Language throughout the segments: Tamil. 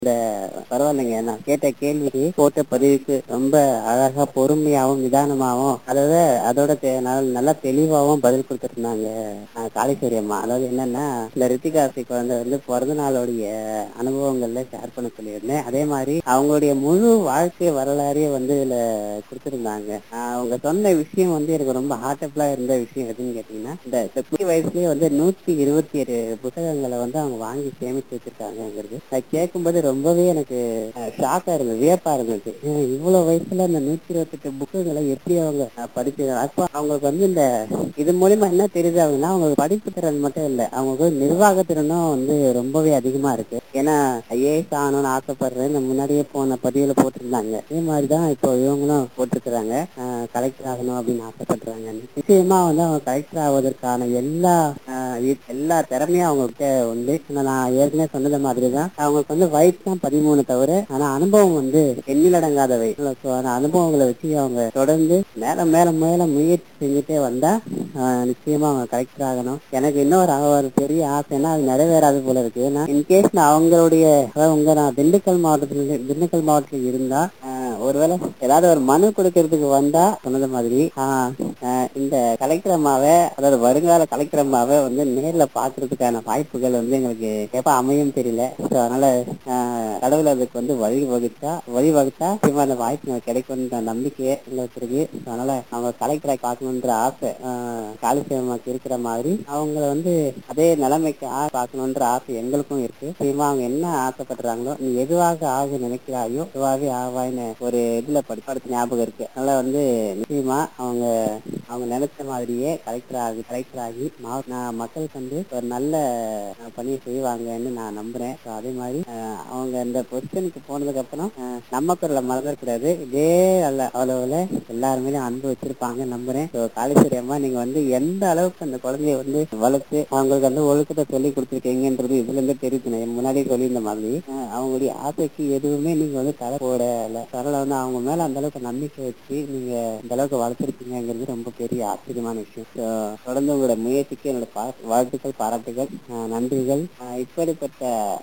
இந்த பரவாயில்லைங்க நான் கேட்ட கேள்விக்கு போட்ட பதிவுக்கு ரொம்ப அழகா பொறுமையாவும் நிதானமாவும் அதாவது அதோட தெ- நல்- நல்லா தெளிவாவும் பதில் கொடுத்துருந்தாங்க காளீஸ்வரி அம்மா அதாவது என்னன்னா இந்த ரித்திகாசி குழந்தை வந்து பிறந்த நாளுடைய அனுபவங்கள்ல ஷேர் பண்ண சொல்லியிருந்தேன் அதே மாதிரி அவங்களுடைய முழு வாழ்க்கை வரலாறையே வந்து இதுல கொடுத்துருந்தாங்க ஆஹ் அவங்க சொன்ன விஷயம் வந்து எனக்கு ரொம்ப ஹார்ட்டபிளா இருந்த விஷயம் எதுன்னு கேட்டீங்கன்னா இந்த இந்த குட்டி வயசுலயே வந்து நூத்தி இருபத்தி ஏழு புத்தகங்களை வந்து அவங்க வாங்கி சேமிச்சு வச்சிருக்காங்கிறது அதை கேட்கும்போது ரொம்பவே எனக்கு ஷாக்கா இருந்தது வியப்பா இருந்தது ஏன் இவ்வளவு வயசுல அந்த நூத்தி இருபத்தி எட்டு புக்குகளை எப்படி அவங்க அஹ், படிச்சு அப்ப அவங்களுக்கு வந்து இந்த இது மூலியமா என்ன தெரியுது அப்படின்னா அவங்களுக்கு படிப்பு திறன் மட்டும் இல்ல அவங்களுக்கு வந்து நிர்வாக திறனும் வந்து ரொம்பவே அதிகமா இருக்கு ஏன்னா ஐஏஎஸ் ஆகணும்னு ஆசைப்படுறேன்னு முன்னாடியே போன பதிவுல போட்டிருந்தாங்க அதே மாதிரிதான் இப்போ இவங்களும் போட்டிருக்கிறாங்க கலெக்டர் ஆகணும் அப்படின்னு ஆசைப்படுறாங்க நிச்சயமா வந்து அவங்க கலெக்டர் ஆவதற்கான எல்லா ஆஹ், இ- எல்லா திறமையும் அவங்ககிட்ட உண்டு ஆனா நான் ஏற்கனவே சொன்னது மாதிரி தான் அவங்களுக்கு வந்து வயசு தான் பதிமூணு தவிர ஆனா அனுபவம் வந்து எண்ணிலடங்காதவை So, அந்த அனுபவங்களை வச்சு அவங்க தொடர்ந்து மேல மேல மேல முயற்சி செஞ்சுட்டே வந்தா ஆஹ், நிச்சயமா அவங்க கலெக்டர் ஆகணும் எனக்கு இன்னொரு அ- ஒரு பெரிய ஆசைன்னா அது நிறைவேறாது போல இருக்கு ஏன்னா இன்கேஸ் நான் அவங்களுடைய அதாவது உங்க நான் திண்டுக்கல் மாவட்டத்துல திண்டுக்கல் மாவட்டத்தில் இருந்தா ஆஹ், ஒருவேளை ஏதாவது ஒரு மனு கொடுக்கறதுக்கு வந்தா சொன்னது மாதிரி ஆஹ், ஆஹ், இந்த கலெக்டர் அம்மாவை அதாவது வருங்கால கலெக்டர் அம்மாவை வந்து நேர்ல பாக்குறதுக்கான வாய்ப்புகள் வந்து எங்களுக்கு எப்ப அமையும் தெரியல So, அதனால ஆஹ், கடவுள் அதுக்கு வந்து வழி வகுத்தா வழி வகுத்தா நிச்சயமா அந்த வாய்ப்பு எனக்கு கிடைக்கும்ன்ற நம்பிக்கை எங்களுக்கு இருக்கு So, அதனால அவங்க கலெக்டரை பார்க்கணுன்ற ஆசை காலிசேமாக்கு இருக்கிற மாதிரி அவங்கள வந்து அதே நிலைமைக்கு ஆ பார்க்கணுன்ற ஆசை எங்களுக்கும் இருக்கு நிச்சயமா அவங்க என்ன ஆசைப்படுறாங்களோ நீ எதுவாக ஆக நினைக்கிறாயோ எதுவாகவே ஆவாய்னு ஒரு இதுல படிப்பாடு ஞாபகம் இருக்கு அதனால வந்து நிச்சயமா அவங்க அவங்க நினைச்ச மாதிரியே கலெக்டர் ஆகி கலெக்டர் ஆகி மா- நான் மக்களுக்கு வந்து ஒரு நல்ல அஹ், பணியை செய்வாங்கன்னு நான் நம்புறேன் So, அதே மாதிரி அஹ், அவங்க இந்த பொசிஷனுக்கு போனதுக்கு அப்புறம் அஹ், நம்ம குரலை மறந்துடக்கூடாது இதே அல்ல அளவுல எல்லாருமே அன்பு வச்சிருப்பாங்க நம்புறேன் ஸோ காளீஸ்வரி அம்மா நீங்க வந்து எந்த அளவுக்கு அந்த குழந்தைய வந்து வளர்த்து அவங்களுக்கு அந்த ஒழுக்கத்தை சொல்லி கொடுத்துருக்கீங்கன்றது இதுல இருந்து தெரியுது நான் முன்னாடியே சொல்லியிருந்த மாதிரி அஹ், அவங்களுடைய ஆசைக்கு எதுவுமே நீங்க வந்து தலை போடல அதனால வந்து அவங்க மேல அந்த அளவுக்கு நம்பிக்கை வச்சு நீங்க இந்த அளவுக்கு வளர்த்துருக்கீங்கிறது ரொம்ப பெரிய ஆச்சரியமான விஷயம் So, தொடர்ந்து உங்களோட முயற்சிக்கு என்னோட பா- வாழ்த்துக்கள் பாராட்டுகள் அஹ், நன்றிகள் அஹ், இப்படிப்பட்ட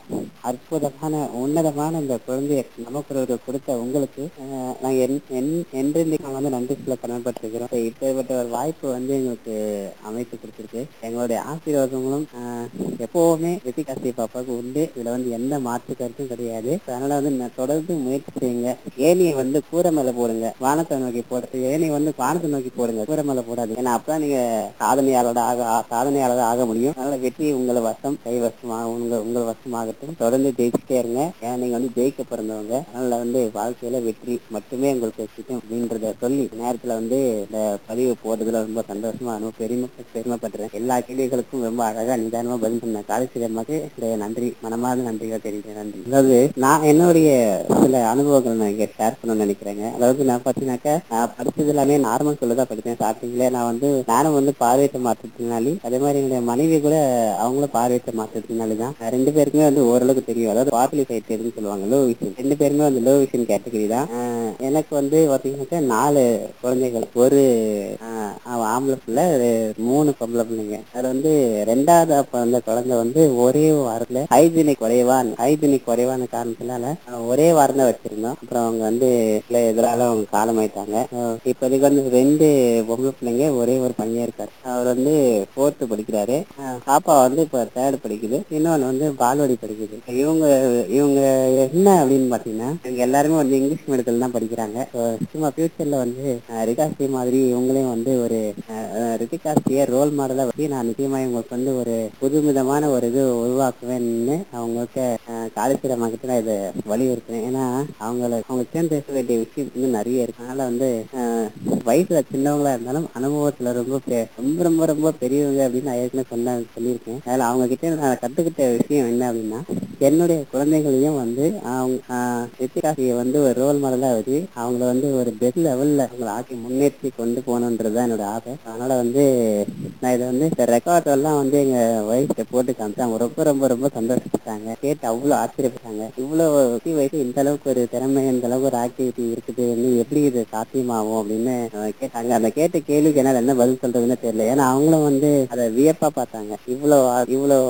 அற்புதமான உன்னதமான இந்த குழந்தைய நமக்கு கொடுத்த உங்களுக்கு அஹ், நான் என்- என்- என்றென்றைக்கும் வந்து நன்றி சொல்ல கடமைப்பட்டிருக்கிறோம் So, இப்படிப்பட்ட ஒரு வாய்ப்பு வந்து எங்களுக்கு அமைத்து கொடுத்திருக்கு எங்களுடைய ஆசீர்வாதங்களும் அஹ், எப்பவுமே ரித்திகாசி பாப்பாவுக்கு உண்டு இதுல வந்து எந்த மாற்று கருத்தும் கிடையாது So, அதனால வந்து நான் தொடர்ந்து முயற்சி செய்யுங்க ஏனியை வந்து கூரை மேல போடுங்க வானத்தை நோக்கி போடுறது ஏனியை வந்து வானத்தை நோக்கி போடுங்க கூரை மேல போடாது ஏன்னா அப்பதான் நீங்க சாதனையாளர் ஆக சாதனையாளர் ஆக முடியும் அதனால வெற்றி உங்களை வசம் கை வசமாக உங்க உங்கள் வசமாகட்டும் தொடர்ந்து ஜெயிச்சுட்டே இருங்க ஏன்னா நீங்க வந்து ஜெயிக்க பிறந்தவங்க அதனால வந்து வாழ்க்கையில வெற்றி மட்டுமே உங்களுக்கு கிட்டும் அப்படின்றத சொல்லி இந்த நேரத்துல வந்து இந்த பதிவு போடுறதுல ரொம்ப சந்தோஷமா ரொம்ப பெருமை பெருமைப்படுறேன் எல்லா கேள்விகளுக்கும் ரொம்ப அழகா நிதானமா பதில் சொன்ன காலேஜ் அம்மாக்கு இந்த நன்றி மனமார்ந்த நன்றிகள் தெரிவிக்கிறேன் நன்றி அதாவது நான் என்னுடைய சில அனுபவங்கள் நான் இங்க ஷேர் பண்ணணும்னு நினைக்கிறேங்க அதாவது நான் பாத்தீங்கன்னாக்கா நான் படிச்சது எல்லாமே நார்மல் ஸ்கூல்ல தான் படிச்சேன் ஸ்டார்டிங்ல நான் வந்து நானும் வந்து பார்வையற்ற மாற்றத்தினாலி அதே மாதிரி என்னுடைய மனைவி கூட அவங்களும் பார்வையற்ற மாற்றத்தினாலி தான் ரெண்டு பேருக்குமே வந்து ஓரளவுக்கு தெரியும் அதாவது பார்லி சைட் எதுன்னு சொல்லுவாங்க லோ விஷன் ரெண்டு பேருமே வந்து லோ விஷன் கேட்டகரி தான் ஆஹ் எனக்கு வந்து பாத்தீங்கன்னாக்கா நாலு குழந்தைகள் ஒரு ஆஹ் அவன் ஆம்பளை பிள்ளை மூணு பொம்பளை பிள்ளைங்க அதுல வந்து ரெண்டாவது அப்ப அந்த குழந்தை வந்து ஒரே வாரத்துல ஹைஜீனிக் குறைவான் ஹைஜீனிக் குறைவான காரணத்தினால அஹ் ஒரே வாரம் தான் வச்சிருந்தோம் அப்புறம் அவங்க வந்து இல்ல எதிரால அவங்க காலமாயிட்டாங்க அஹ் இப்போதைக்கு வந்து ரெண்டு பொம்பளை பிள்ளைங்க ஒரே ஒரு பையன் இருக்காரு அவர் வந்து ஃபோர்த்து படிக்கிறாரு அஹ் பாப்பா வந்து இப்ப தேர்ட் படிக்குது இன்னொன்னு வந்து பால்வாடி படிக்குது இவங்க இவங்க என்ன அப்படின்னு பாத்தீங்கன்னா இவங்க எல்லாருமே வந்து இங்கிலீஷ் மீடியத்துல தான் படிக்கிறாங்க So, சும்மா ஃபியூச்சர்ல வந்து அஹ் ரிகாசி மாதிரி இவங்களையும் வந்து ஒரு ரித்திகாசிய ரோல் மாடலா வச்சு நான் நிச்சயமா இவங்களுக்கு வந்து ஒரு புதுவிதமான ஒரு இது உருவாக்குவேன்னு அவங்களுக்கு காலேஜ் கிட்ட நான் இதை வலியுறுத்துறேன் ஏன்னா அவங்கள அவங்க சேர்ந்து பேச வேண்டிய விஷயம் வந்து நிறைய இருக்கு அதனால வந்து அஹ், வயசுல சின்னவங்களா இருந்தாலும் அனுபவத்துல ரொம்ப பெ- ரொம்ப ரொம்ப ரொம்ப பெரியவங்க அப்படின்னு நான் ஏற்கனவே சொன்ன சொல்லியிருக்கேன் அதில் அவங்க கிட்ட நான் கத்துக்கிட்ட விஷயம் என்ன அப்படின்னா என்னுடைய குழந்தைகளையும் வந்து அவங்க ரித்திகாசியை வந்து ஒரு ரோல் மாடலா வச்சு அவங்கள வந்து ஒரு பெஸ்ட் லெவல்ல அவங்களை ஆக்கி முன்னேற்றி கொண்டு போகணுன்றதுதான் என்னோட ஆசை அதனால வந்து நான் இதை வந்து இந்த ரெக்கார்ட் எல்லாம் வந்து எங்க வயசுல போட்டு காமிச்சு அவங்க ரொம்ப ரொம்ப ரொம்ப சந்தோஷப்பட்டாங்க கேட்டு அவ்வளவு ஆச்சரியப்பட்டாங்க இவ்வளவு குட்டி வயசு இந்த அளவுக்கு ஒரு திறமை இந்த அளவுக்கு ஒரு ஆக்டிவிட்டி இருக்குது நீ எப்படி இது சாத்தியமாகும் அப்படின்னு அஹ், கேட்டாங்க அந்த கேட்ட கேள்விக்கு என்னால என்ன பதில் சொல்றதுன்னு தெரியல ஏன்னா அவங்களும் வந்து அதை வியப்பா பார்த்தாங்க இவ்வளவு இவ்வளவு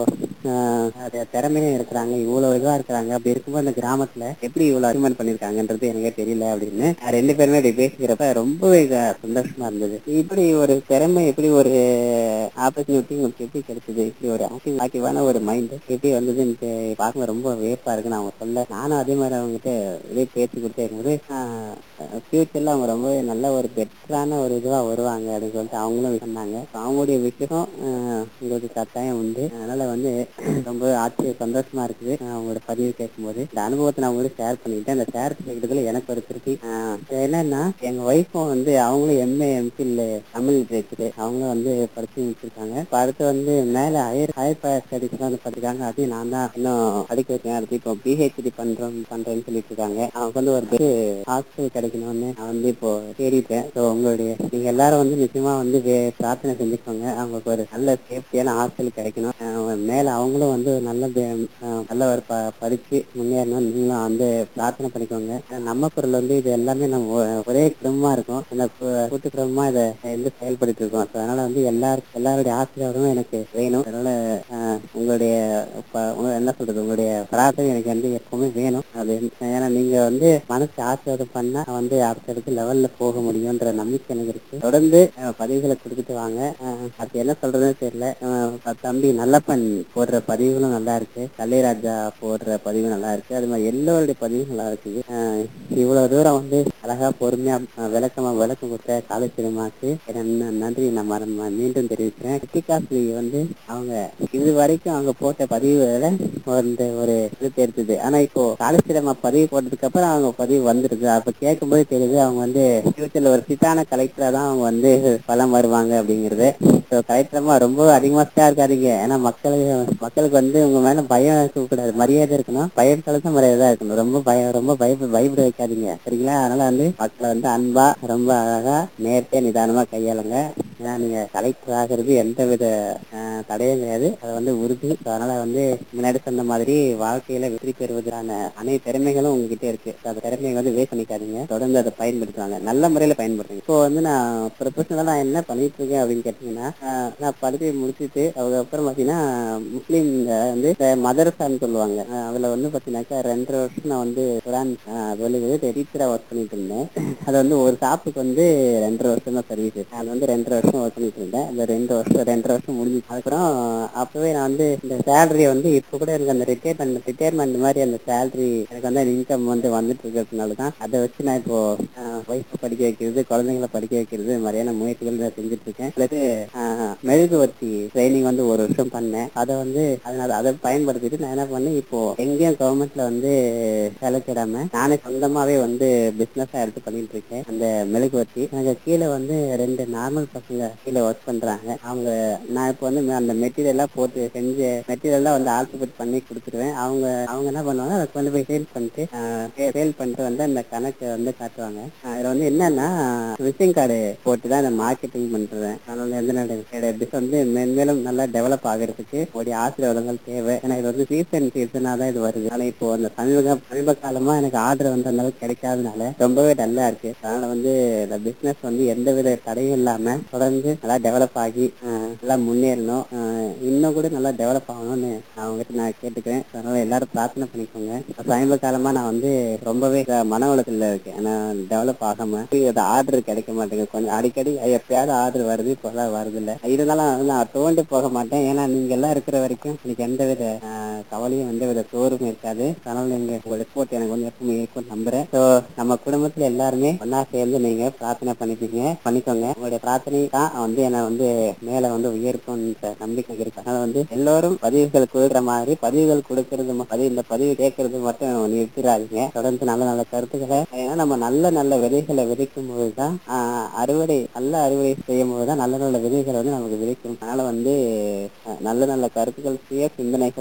ஆஹ் அது திறமையும் இருக்கிறாங்க இவ்வளவு இதுவா இருக்கிறாங்க அப்படி இருக்கும்போது அந்த கிராமத்துல எப்படி இவ்வளவு அச்சீவ்மெண்ட் பண்ணிருக்காங்கன்றது எனக்கே தெரியல அப்படின்னு நான் ரெண்டு பேருமே இப்படி பேசிக்கிறப்ப ரொம்பவே இதா சந்தோஷமா இருந்தது இப்படி ஒரு திறமை எப்படி ஒரு ஆப்பர்ச்சுனிட்டி உங்களுக்கு எப்படி கிடைச்சது இப்படி ஒரு ஆக்டிவ் ஆக்டிவான ஒரு மைண்ட் எப்படி வந்ததுன்னு பார்க்க ரொம்ப வியப்பா இருக்கு நான் அவங்க சொல்ல நானும் அதே மாதிரி அவங்ககிட்ட இதே பேசி கொடுத்தே இருக்கும்போது ஃபியூச்சர்ல அவங்க ரொம்ப நல்ல ஒரு பெட்டரான ஒரு இதுவா வருவாங்க அப்படின்னு சொல்லிட்டு அவங்களும் சொன்னாங்க அவங்களுடைய விஷயம் ஆஹ் உங்களுக்கு கட்டாயம் உண்டு அதனால வந்து ரொம்ப ஆச்சரிய சந்தோஷமா இருக்குது ஆஹ் அவங்களோட பதிவு கேட்கும்போது இந்த அனுபவத்தை நான் உங்களுக்கு ஷேர் பண்ணிக்கிட்டேன் அந்த ஷேர் பண்ணிக்கிறதுல எனக்கு ஒரு திருப்தி ஆஹ் இது என்னன்னா எங்க ஒய்ஃபும் வந்து அவங்களும் எம்ஏ எம்பில் தமிழ் லிட்ரேச்சர் அவங்களும் வந்து படிச்சு முடிச்சிருக்காங்க இப்ப அடுத்து வந்து மேல ஹையர் ஹையர் ஸ்டடிஸ் வந்து படிக்கிறாங்க அதையும் நான் தான் இன்னும் படிக்க வைக்கிறேன் அடுத்து இப்போ பிஹெச்டி பண்றோம் பண்றேன்னு சொல்லிட்டு இருக்காங்க அவங்க வந்து ஒரு ஹாஸ்டல் கிடைக்கணும்னு நான் வந்து இப்போ தேடிட்டேன் ஸோ உங்களுடைய நீங்க எல்லாரும் வந்து நிச்சயமா வந்து வே- பிரார்த்தனை செஞ்சுக்கோங்க அவங்களுக்கு ஒரு நல்ல சேஃப்டியான ஹாஸ்டல் கிடைக்கணும் அஹ் மேல அவங்களும் வந்து ஒரு நல்ல பே- அஹ் நல்ல ஒரு ப- படிச்சு முன்னேறணும் நீங்களும் வந்து பிரார்த்தனை பண்ணிக்கோங்க ஏன்னா நம்ம பொருள் வந்து இது எல்லாமே நம்ம ஒ- ஒரே குடும்பமா இருக்கும் அந்த கு- கூட்டு குடும்பமா இதை வந்து செயல்படுத்தி இருக்கோம் So அதனால வந்து எல்லாருக்கும் எல்லாருடைய ஆசீர்வாதமும் எனக்கு வேணும் அதனால அஹ், உங்களுடைய ப- உங்க- என்ன சொல்றது உங்களுடைய பிரார்த்தனை எனக்கு வந்து எப்பவுமே வேணும் அது ஏன்னா நீங்க வந்து மனசு ஆசீர்வாதம் பண்ணா நான் வந்து அடுத்தடுத்து லெவல்ல போக முடியும்ன்ற நம்பிக்கை எனக்கு இருக்கு தொடர்ந்து அஹ், பதிவுகளை கொடுத்துட்டு வாங்க அஹ், அது என்ன சொல்றதுன்னு தெரியல அஹ், தம்பி நல்லப்பன் போடுற பதிவுகளும் நல்லா இருக்கு கலைராஜா போடுற பதிவு நல்லா இருக்கு அது மாதிரி எல்லோருடைய பதிவும் நல்லா இருக்குது அஹ், இவ்வளவு தூரம் வந்து அழகா பொறுமையா அஹ், விளக்கமா விளக்கம் கொடுத்த காலை சினிமாக்கு நன்றி நான் மற- ம- மீண்டும் தெரிவிக்கிறேன் கிருத்திகாஸ்ரீ வந்து அவங்க இது வரைக்கும் அவங்க போட்ட பதிவுகளை வந்து ஒரு இது தெரிஞ்சது ஆனா இப்போ காலை சினிமா பதிவு போட்டதுக்கு அப்புறம் அவங்க பதிவு வந்துருது அப்ப கேட்கும்போது தெரியுது அவங்க வந்து ஃபியூச்சர்ல ஒரு சிட்டான கலெக்டரா தான் அவங்க வந்து பலம் வருவாங்க அப்படிங்கிறது ஸோ கலெக்டரமா ரொம்ப அதிகமா ஸ்டார் இருக்காதீங்க ஏன்னா மக்களுக்கு மக்களுக்கு வந்து உங்க மேல பயம் இருக்கக்கூடாது மரியாதை இருக்கணும் பயம் கலந்த மரியாதை தான் இருக்கணும் ரொம்ப பயம் ரொம்ப பயப்பட பயப்பட வைக்காதீங்க சரிங்களா அதனால வந்து மக்களை வந்து அன்பா ரொம்ப அழகா நேர்த்தியா நிதானமா கையாளுங்க ஏன்னா நீங்க கலெக்டர் ஆகிறது எந்த வித அஹ், தடையும் கிடையாது அது வந்து உறுதி So அதனால வந்து முன்னாடி சொன்ன மாதிரி வாழ்க்கையில வெற்றி பெறுவதற்கான அனைத்து திறமைகளும் உங்ககிட்ட இருக்கு So அந்த திறமையை வந்து வேஸ்ட் பண்ணிக்காதீங்க தொடர்ந்து அதை பயன்படுத்துவாங்க நல்ல முறையில பயன்படுத்துங்க இப்போ வந்து நான் ப்ரொஃபஷனலா நான் என்ன பண்ணிட்டு இருக்கேன் அப்படின்னு கேட்டீங்கன்னா ஆஹ் நான் படிச்சு முடிச்சுட்டு அதுக்கப்புறம் பாத்தீங்கன்னா முஸ்லீம் வந்து இந்த மதரசான்னு சொல்லுவாங்க ஆஹ் அதுல வந்து பாத்தீங்கன்னாக்கா ரெண்டரை வருஷம் நான் வந்து குரான் வெளியே டீச்சரா ஒர்க் பண்ணிட்டு இருந்தேன் அது வந்து ஒரு ஷாப்புக்கு வந்து ரெண்டரை வருஷம் தான் சர்வீஸ் நான் வந்து ரெண்டரை வருஷம் ஒர்க் பண்ணிட்டு இருந்தேன் அந்த ரெண்டு வருஷம் ரெண்டரை வருஷம் முடிஞ்சு அதுக்கப்புறம் அப்பவே நான் வந்து இந்த சேலரியை வந்து இப்போ கூட எனக்கு அந்த ரிட்டையர்மெண்ட் ரிட்டையர்மெண்ட் மாதிரி அந்த சேலரி எனக்கு வந்து இன்கம் வந்து வந்துட்டு இருக்கிறதுனால தான் அதை வச்சு நான் இப்போ ஒய்ஃப் படிக்க வைக்கிறது குழந்தைங்களை படிக்க வைக்கிறது இந்த மாதிரியான முயற்சிகள் நான் செஞ்சுட்டு இருக்கேன் பிறகு ஆஹ், மெழுகுவர்த்தி ட்ரைனிங் வந்து ஒரு வருஷம் பண்ணேன் அதை வந்து அதனால அதை பயன்படுத்திட்டு நான் என்ன பண்ணேன் இப்போ எங்கேயும் கவர்மெண்ட்ல வந்து செலக்டிடாம நானே சொந்தமாவே வந்து பிசினஸா எடுத்து பண்ணிட்டு இருக்கேன் அந்த மெழுகுவர்த்தி எனக்கு கீழே வந்து ரெண்டு நார்மல் பசங்க கீழே ஒர்க் பண்றாங்க அவங்க நான் இப்போ வந்து அந்த மெட்டீரியல்லாம் போட்டு செஞ்ச மெட்டீரியல்லாம் வந்து ஆல்பபெட் பண்ணி கொடுத்துருவேன் அவங்க அவங்க என்ன பண்ணுவாங்க அதை கொண்டு போய் சேல் பண்ணிட்டு சேல் பண்ணிட்டு வந்து அந்த கணக்கை வந்து காட்டுவாங்க ஆஹ் இதுல வந்து என்னன்னா விசிங் கார்டு போட்டு தான் இந்த மார்க்கெட்டிங் பண்றேன் அதனால எந்த என்னோட பிசினஸ் வந்து மென்மேலும் நல்லா டெவலப் ஆகிறதுக்கு உடைய ஆசீர்வாதங்கள் தேவை ஏன்னா இது வந்து சீசன் சீசனா தான் இது வருது ஆனா இப்போ அந்த சமீப சமீப காலமா எனக்கு ஆர்டர் வந்து அந்த அளவுக்கு கிடைக்காதனால ரொம்பவே டல்லா இருக்கு அதனால வந்து இந்த பிசினஸ் வந்து எந்த வித தடையும் இல்லாம தொடர்ந்து நல்லா டெவலப் ஆகி ஆஹ் நல்லா முன்னேறணும் ஆஹ் இன்னும் கூட நல்லா டெவலப் ஆகணும்னு நான் உங்ககிட்ட நான் கேட்டுக்கிறேன் அதனால எல்லாரும் பிரார்த்தனை பண்ணிக்கோங்க சமீப காலமா நான் வந்து ரொம்பவே இந்த மன உலகத்துல இருக்கேன் ஏன்னா டெவலப் ஆகாம அது ஆர்டர் கிடைக்க மாட்டேங்குது கொஞ்சம் அடிக்கடி எப்பயாவது ஆர்டர் வருது இப்போதான் வருது இல்ல இருந்தாலும் நான் தோண்டு போக மாட்டேன் ஏன்னா நீங்க எல்லாம் இருக்கிற வரைக்கும் எனக்கு எந்த வித ஆஹ், கவலையும் எந்த வித சோர்வும் இருக்காது அதனால நீங்க உங்க ரிப்போர்ட் எனக்கு வந்து எப்பவுமே இருக்கும் நம்புறேன் ஸோ நம்ம குடும்பத்துல எல்லாருமே ஒன்னா சேர்ந்து நீங்க பிரார்த்தனை பண்ணிப்பீங்க பண்ணிக்கோங்க உங்களுடைய பிரார்த்தனை தான் வந்து என்னை வந்து மேல வந்து உயர்த்தும்ன்ற நம்பிக்கை இருக்கு அதனால வந்து எல்லாரும் பதிவுகள் கொடுக்குற மாதிரி பதிவுகள் கொடுக்கறது ம- பதிவு இந்த பதிவு கேட்கறது மட்டும் நிறுத்திடாதீங்க தொடர்ந்து நல்ல நல்ல கருத்துக்களை ஏன்னா நம்ம நல்ல நல்ல விதைகளை விதைக்கும் போதுதான் ஆஹ், அறுவடை நல்ல அறுவடை செய்யும் போதுதான் நல்ல நல்ல விதைகளை வந்து நமக்கு விதைக்கும் அதனால வந்து அஹ், நல்ல நல்ல கருத்துக்கள் சுய சிந்தனைகளோட கருத்து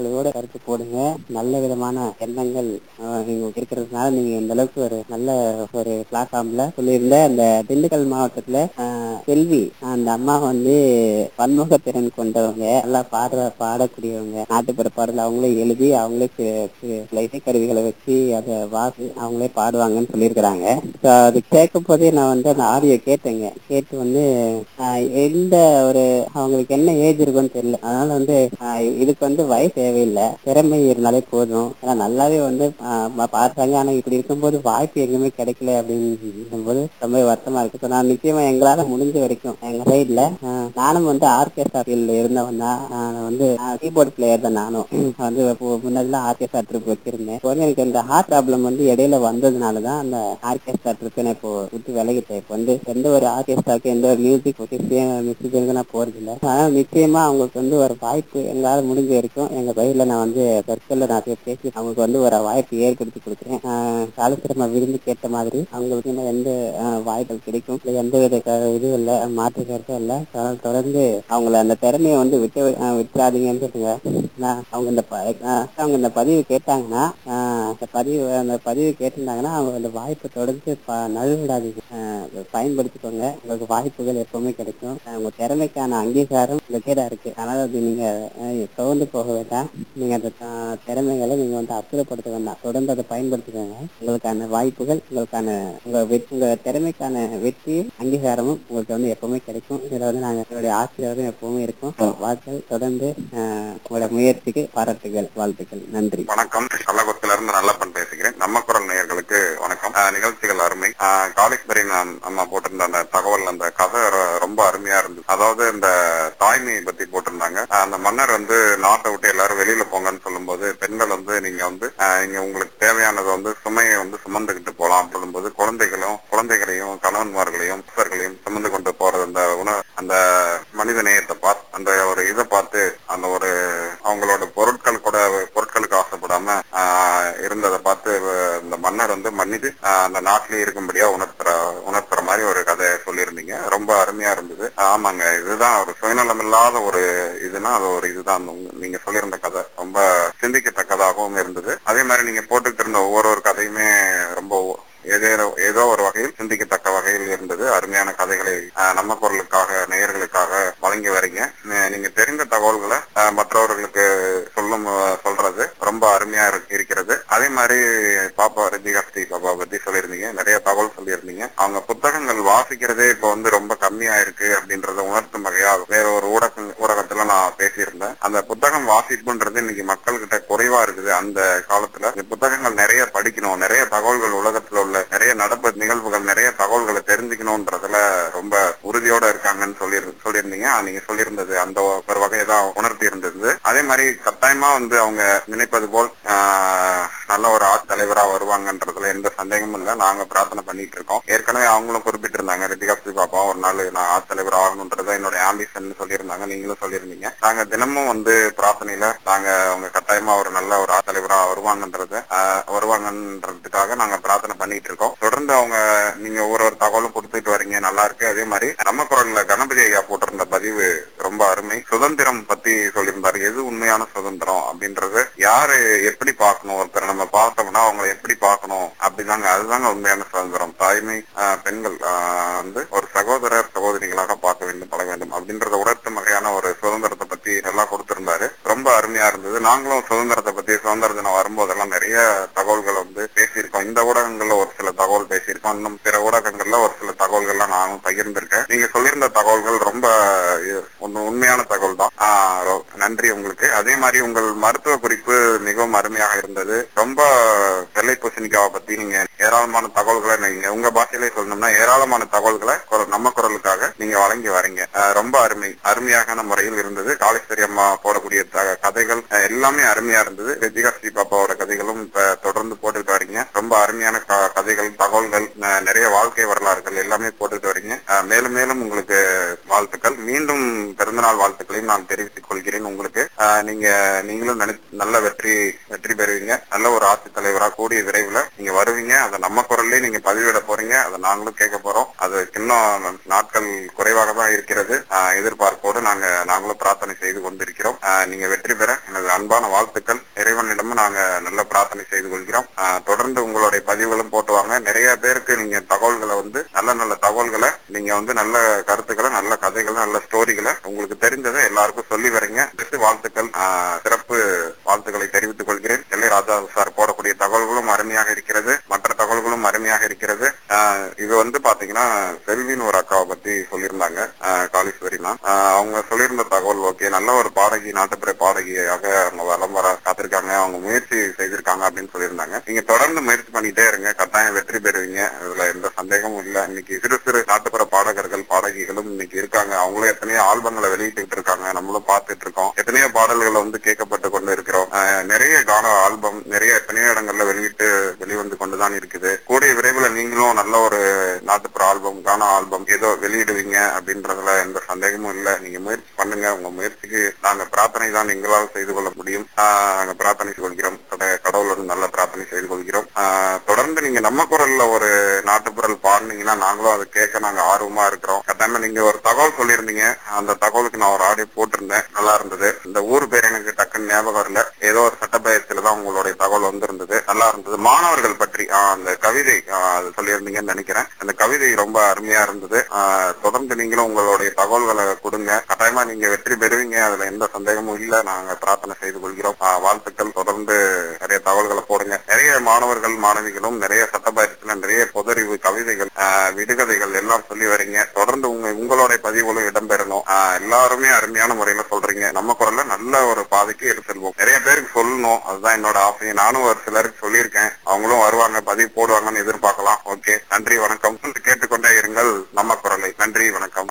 எடுத்து போடுங்க நல்ல விதமான எண்ணங்கள் ஆஹ், நீங்க இருக்கிறதுனால நீங்க இந்த அளவுக்கு ஒரு நல்ல ஒரு பிளாட்ஃபார்ம்ல சொல்லியிருந்த அந்த திண்டுக்கல் மாவட்டத்துல ஆஹ், செல்வி அந்த அம்மா வந்து பன்முகத்திறன் கொண்டவங்க நல்லா பாடுற பாடக்கூடியவங்க நாட்டுப்புற பாடல் அவங்களே எழுதி அவங்களே சி- சி- சில இசைக்கருவிகளை வச்சு அதை வாசி அவங்களே பாடுவாங்கன்னு சொல்லியிருக்கிறாங்க So, அது கேட்கும் போதே நான் வந்து அந்த ஆடியோ கேட்டேங்க கேட்டு வந்து ஆஹ், எந்த ஒரு அவங்களுக்கு என்ன ஏஜ் இருக்குன்னு தெரியல அதனால வந்து ஆஹ், இதுக்கு வந்து வயசு தேவையில்லை திறமை இருந்தாலே போதும் ஏன்னா நல்லாவே வந்து ஆஹ், பா- பாடுறாங்க ஆனா இப்படி இருக்கும்போது வாய்ப்பு எங்குமே கிடைக்கல அப்படின்னு போது ரொம்ப வருத்தமா இருக்கு So, நான் நிச்சயமா எங்களால முடிஞ்ச வரைக்கும் எங்க சைட்ல நானும் வந்து ஆர்கெஸ்ட்ரா ஃபீல்ட்ல இருந்தவன் தான் நான் வந்து கீபோர்ட் பிளேயர் தான் நானும் வந்து முன்னாடிலாம் ஆர்கெஸ்ட்ரா ட்ரிப் வச்சிருந்தேன் இப்போ வந்து எனக்கு இந்த ஹார்ட் ப்ராப்ளம் வந்து இடையில வந்ததுனால தான் அந்த ஆர்கெஸ்ட்ரா ட்ரிப் நான் இப்போ விட்டு விலகிட்டேன் இப்போ வந்து எந்த ஒரு ஆர்கெஸ்ட்ராக்கு எந்த ஒரு மியூசிக் மியூசிக்கு நான் போறது இல்லை ஆனா நிச்சயமா அவங்களுக்கு வந்து ஒரு வாய்ப்பு எங்களால முடிஞ்ச வரைக்கும் எங்க பயிரில நான் வந்து சர்க்கிள்ல நான் போய் பேசி அவங்களுக்கு வந்து ஒரு வாய்ப்பு ஏற்படுத்தி கொடுக்குறேன் காலசிரம விருந்து கேட்ட மாதிரி அவங்களுக்கு இன்னும் எந்த ஆஹ், வாய்ப்புகள் கிடைக்கும் இல்லை எந்த வித க- இது இல்லை மாற்று கருத்தும் இல்லை அதனால தொடர்ந்து அவங்கள அந்த திறமையை வந்து விட்டு ஆஹ், விட்டுறாதீங்கன்னு சொல்லுங்க நான் அவங்க இந்த ப- ஆஹ், அவங்க இந்த பதிவு கேட்டாங்கன்னா ஆஹ், அந்த பதிவு அந்த பதிவு கேட்டிருந்தாங்கன்னா அவங்க அந்த வாய்ப்பை தொடர்ந்து ப- நழுவிடாதீங்க ஆஹ், அதை பயன்படுத்திக்கோங்க உங்களுக்கு வாய்ப்புகள் எப்பவுமே கிடைக்கும் ஆஹ், உங்க திறமைக்கான அங்கீகாரம் உங்ககிட்ட தான் இருக்கு அதனால அது நீங்க ஆஹ், துவண்டு போக வேண்டாம் நீங்க அந்த ஆஹ், திறமைகளை நீங்க வந்து அப்புறப்படுத்த வேண்டாம் தொடர்ந்து அதை பயன்படுத்திக்கோங்க உங்களுக்கான வாய்ப்புகள் உங்களுக்கான உங்க வெற்றி உங்க திறமைக்கான வெற்றியும் அங்கீகாரமும் உங்களுக்கு வந்து எப்பவுமே கிடைக்கும் இதுல வந்து நாங்க எங்களுடைய ஆசிரியரும் எப்பவுமே இருக்கும் வாழ்த்துக்கள் தொடர்ந்து ஆஹ், உங்களோட முயற்சிக்கு பாராட்டுகள் வாழ்த்துக்கள் நன்றி வணக்கம் கள்ளக்குளத்துல இருந்து நல்லப்பன் பேசுகிறேன் நம்ம குரல் நேயர்களுக்கு வணக்கம் ஆஹ் நிகழ்ச்சிகள் அருமை ஆஹ் காலேஸ்வரி நான் அம்மா போட்டிருந்த அந்த தகவல் அந்த கதை ர- ரொம்ப அருமையா இருந்தது அதாவது இந்த தாய்மையை பத்தி போட்டிருந்தாங்க ஆஹ் அந்த மன்னர் வந்து நாட்டை விட்டு எல்லாரும் வெளியில போங்கன்னு சொல்லும்போது பெண்கள் வந்து நீங்க வந்து ஆஹ் நீங்க உங்களுக்கு தேவையானதை வந்து சுமையை வந்து சுமந்துகிட்டு போலாம் சொல்லும்போது குழந்தைகளும் குழந்தைகளையும் கணவன்மார்களையும் புத்தர்களையும் சுமந்து கொண்டு போறது அந்த உணவு அந்த மனித நேயத்தை பார்த்து அந்த ஒரு இதை பார்த்து அந்த ஒரு அவங்களோட பொருட்கள் கூட பொருட்களுக்கு ஆசைப்படாம ஆஹ் இருந்ததை பார்த்து அஹ் இந்த மன்னர் வந்து மன்னித்து ஆஹ் அந்த நாட்டிலேயே இருக்கும்படியா உணர்த்துற உணர்த்துற மாதிரி ஒரு கதை சொல்லியிருந்தீங்க ரொம்ப அருமையா இருந்தது ஆமாங்க இதுதான் ஒரு சுயநலம் இல்லாத ஒரு இதுனா அது ஒரு இதுதான் அந்த உங்க- நீங்க சொல்லியிருந்த கதை ரொம்ப சிந்திக்கத்தக்கதாகவும் இருந்தது அதே மாதிரி நீங்க போட்டுக்கிட்டு இருந்த ஒவ்வொரு ஒரு கதையுமே ரொம்ப ஏதோ ஏதோ ஒரு வகையில் சிந்திக்கத்தக்க வகையில் இருந்தது அருமையான கதைகளை ஆஹ், நம்ம குரலுக்காக நேயர்களுக்காக வழங்கி வரீங்க நே- நீங்க தெரிந்த தகவல்களை ஆஹ், மற்றவர்களுக்கு சொல்லும் ஆஹ், சொல்றது ரொம்ப அருமையா இருக்கு- இருக்கிறது அதே மாதிரி பாப்பா ரஜிகாஸ்தி பாப்பா பத்தி சொல்லியிருந்தீங்க நிறைய தகவல் சொல்லியிருந்தீங்க அவங்க புத்தகங்கள் வாசிக்கிறதே இப்போ வந்து ரொம்ப கம்மியா இருக்கு அப்படின்றத உணர்த்தும் வகையா வேற ஒரு ஊடக ஊடகத்துல நான் பேசியிருந்தேன் அந்த புத்தகம் வாசிப்புன்றது இன்னைக்கு மக்கள்கிட்ட குறைவா இருக்குது அந்த காலத்துல இந்த புத்தகங்கள் நிறைய படிக்கணும் நிறைய தகவல்கள் உலகத்துல உள்ள நிறைய நடப்பு நிகழ்வுகள் நிறைய தகவல்களை தெரிஞ்சுக்கணும்ன்றதுல ரொம்ப உறுதியோட இருக்காங்கன்னு சொல்லி சொல்லியிருந்தீங்க நீங்க சொல்லியிருந்தது அந்த ஒரு வகையை தான் உணர்த்தி இருந்தது அதே மாதிரி கட்டாயமா வந்து அவங்க நினைப்பது போல் ஆஹ், நல்ல ஒரு ஆட்சி தலைவரா வருவாங்கன்றதுல எந்த சந்தேகமும் இல்ல நாங்க பிரார்த்தனை பண்ணிட்டு இருக்கோம் ஏற்கனவே அவங்களும் குறிப்பிட்டிருந்தாங்க ரித்திகா ஸ்ரீ பாப்பா ஒரு நாள் நான் ஆட்சி தலைவர் ஆகணும்ன்றத என்னோட ஆம்பிஷன் சொல்லியிருந்தாங்க நீங்களும் சொல்லியிருந்தீங்க நாங்க தினமும் வந்து பிரார்த்தனையில நாங்க அவங்க கட்டாயமா ஒரு நல்ல ஒரு ஆட்சி தலைவரா வருவாங்கன்றத ஆஹ், வருவாங்கன்றதுக்காக நாங்க பிரார்த்தனை பண்ணிட்டு இருக்கோம் தொடர்ந்து அவங்க நீங்க ஒரு ஒரு தகவலும் கொடுத்துட்டு வரீங்க நல்லா இருக்கு அதே மாதிரி நம்ம குரல்ல கணபதி ஐயா போட்டிருந்த பதிவு ரொம்ப அருமை சுதந்திரம் பத்தி சொல்லியிருந்தாரு எது உண்மையான சுதந்திரம் அப்படின்றது யாரு எப்படி பார்க்கணும் ஒருத்தர் நம்ம பார்த்தோம்னா அவங்களை எப்படி பார்க்கணும் அப்படிதாங்க அதுதாங்க உண்மையான சுதந்திரம் தாய்மை ஆஹ், பெண்கள் ஆஹ், வந்து ஒரு சகோதரர் சகோதரிகளாக பார்க்க வேண்டும் பழக வேண்டும் அப்படின்றத உணர்த்தும் வகையான ஒரு சுதந்திரத்தை பத்தி எல்லாம் கொடுத்திருந்தாரு ரொம்ப அருமையா இருந்தது நாங்களும் சுதந்திரத்தை பத்தி சுதந்திர தினம் வரும்போதெல்லாம் நிறைய தகவல்கள் வந்து பேசியிருக்கோம் இந்த ஊடகங்கள்ல ஒரு சில தகவல் பேசியிருக்கோம் இன்னும் பிற ஊடகங்கள்ல ஒரு சில தகவல்கள்லாம் நானும் பகிர்ந்திருக்கேன் நீங்க சொல்லியிருந்த தகவல்கள் ரொம்ப இ- ஒண்ணு உண்மையான தகவல் தான் ஆஹ் ரொ- நன்றி உங்களுக்கு அதே மாதிரி உங்கள் மருத்துவ குறிப்பு மிகவும் அருமையாக இருந்தது ரொம்ப வெள்ளை பூசணிக்காவை பத்தி நீங்க ஏராளமான தகவல்களை நீங்க உங்க பாஷையிலே சொல்லணும்னா ஏராளமான தகவல்களை குரல்- நம்ம குரலுக்காக நீங்க வழங்கி வரீங்க ஆஹ் ரொம்ப அருமை அருமையான முறையில் இருந்தது காளேஸ்வரி அம்மா போடக்கூடிய த- கதைகள் ஆஹ் எல்லாமே அருமையா இருந்தது ரித்திகா ஸ்ரீ பாப்பாவோட கதைகளும் இப்ப தொடர்ந்து போட்டுட்டு வரீங்க ரொம்ப அருமையான க- கதைகள் தகவல்கள் ந- நிறைய வாழ்க்கை வரலாறுகள் எல்லாமே போட்டுட்டு வரீங்க ஆஹ் மேலும் மேலும் உங்களுக்கு வாழ்த்துக்கள் மீண்டும் பிறந்தநாள் வாழ்த்துக்களையும் நான் தெரிவித்துக் கொள்கிறேன் உங்களுக்கு ஆஹ் நீங்க நீங்களும் நினை- நல்ல வெற்றி வெற்றி பெறுவீங்க நல்ல ஒரு ஆட்சி தலைவரா கூடிய விரைவில் பதிவுகளை நீங்க வருவீங்க அதை நம்ம குரல்லே நீங்க பதிவிட போறீங்க அதை நாங்களும் கேட்க போறோம் அது இன்னும் நாட்கள் குறைவாக தான் இருக்கிறது ஆஹ் எதிர்பார்ப்போடு நாங்க நாங்களும் பிரார்த்தனை செய்து கொண்டிருக்கிறோம் ஆஹ் நீங்க வெற்றி பெற எனது அன்பான வாழ்த்துக்கள் இறைவனிடமும் நாங்க நல்ல பிரார்த்தனை செய்து கொள்கிறோம் ஆஹ் தொடர்ந்து உங்களுடைய பதிவுகளும் போட்டு வாங்க நிறைய பேருக்கு நீங்க தகவல்களை வந்து நல்ல நல்ல தகவல்களை நீங்க வந்து நல்ல கருத்துக்களை நல்ல கதைகளை நல்ல ஸ்டோரிகளை உங்களுக்கு தெரிஞ்சதை எல்லாருக்கும் சொல்லி வரீங்க அடுத்து வாழ்த்துக்கள் ஆஹ் சிறப்பு வாழ்த்துக்களை தெரிவித்துக் கொள்கிறேன் எல்லை ராஜா சார் போடக்கூடிய தகவல்களும் அருமையாக இருக்கிறது மற்ற தகவல்களும் அருமையாக இருக்கிறது ஆஹ் இது வந்து பாத்தீங்கன்னா செல்வின்னு ஒரு அக்காவை பத்தி சொல்லியிருந்தாங்க ஆஹ் காளீஸ்வரினா ஆஹ் அவங்க சொல்லியிருந்த தகவல் ஓகே நல்ல ஒரு பாடகி நாட்டுப்புற பாடகியாக அவங்க வலம் வர காத்திருக்காங்க அவங்க முயற்சி செய்திருக்காங்க அப்படின்னு சொல்லியிருந்தாங்க நீங்க தொடர்ந்து முயற்சி பண்ணிட்டே இருங்க கட்டாயம் வெற்றி பெறுவீங்க இதுல எந்த சந்தேகமும் இல்ல இன்னைக்கு சிறு சிறு நாட்டுப்புற பாடகர்கள் பாடகிகளும் இன்னைக்கு இருக்காங்க அவங்களும் எத்தனையோ ஆல்பங்களை வெளியிட்டு இருக்காங்க நம்மளும் பார்த்துட்டு இருக்கோம் எத்தனையோ பாடல்களை வந்து கேட்கப்பட்டு கொண்டு இருக்கிறோம் ஆஹ் நிறைய கான ஆல்பம் நிறைய எத்தனையோ இடங்கள்ல வெளியிட்டு வெளிவந்து கொண்டுதான் இருக்குது கூடிய விரைவில் நீங்களும் நல்ல ஒரு நாட்டுப்புற ஆல்பம் கான ஆல்பம் ஏதோ வெளியிடுவீங்க அப்படின்றதுல எந்த சந்தேகமும் இல்ல நீங்க முயற்சி பண்ணுங்க உங்க முயற்சிக்கு நாங்க பிரார்த்தனை தான் எங்களால் செய்து கொள்ள முடியும் ஆஹ் நாங்க பிரார்த்தனை செய்து கொள்கிறோம் கட- கடவுளுடன் நல்ல பிரார்த்தனை செய்து கொள்கிறோம் ஆஹ் தொடர்ந்து நீங்க நம்ம குரல்ல ஒரு நாட்டுப்புறல் பாடுனீங்கன்னா நாங்களும் அதை கேட்க நாங்க ஆர்வமா இருக்கிறோம் கட்டாயமா நீங்க ஒரு தகவல் சொல்லியிருந்தீங்க அந்த தகவலுக்கு நான் ஒரு ஆடியோ போட்டிருந்தேன் நல்லா இருந்தது இந்த ஊர் பேர் எனக்கு டக்குன்னு ஞாபகம் வரல ஏதோ ஒரு சட்டப்பயத்துல தான் உங்களுடைய தகவல் வந்திருந்தது நல்லா இருந்தது மாணவர்கள் பற்றி ஆஹ் அந்த கவிதை ஆஹ் அது சொல்லியிருந்தீங்கன்னு நினைக்கிறேன் அந்த கவிதை ரொம்ப அருமையா இருந்தது ஆஹ் தொடர்ந்து நீங்களும் உங்களுடைய தகவல்களை கொடுங்க கட்டாயமா நீங்க வெற்றி பெறுவீங்க அதுல எந்த சந்தேகமும் இல்ல நாங்க பிரார்த்தனை செய்து கொள்கிறோம் ஆஹ் வாழ்த்துக்கள் தொடர்ந்து நிறைய தகவல்களை போடுங்க நிறைய மாணவர்கள் மாணவிகளும் நிறைய சட்டப்பயிற்சியில நிறைய பொதறிவு கவிதைகள் ஆஹ் விடுகதைகள் எல்லாம் சொல்லி வரீங்க தொடர்ந்து உங்க உங்களுடைய பதிவுகளும் இடம்பெறணும் ஆஹ் எல்லாருமே அருமையான முறையில சொல்றீங்க நம்ம குரல்ல நல்ல ஒரு பாதைக்கு எடுத்து செல்வோம் நிறைய பேருக்கு சொல்லணும் அதுதான் என்னோட ஆசை நானும் ஒரு சிலருக்கு சொல்லியிருக்கேன் அவங்களும் வருவாங்க பதிவு போடுவாங்கன்னு எதிர்பார்க்கலாம் ஓகே நன்றி வணக்கம்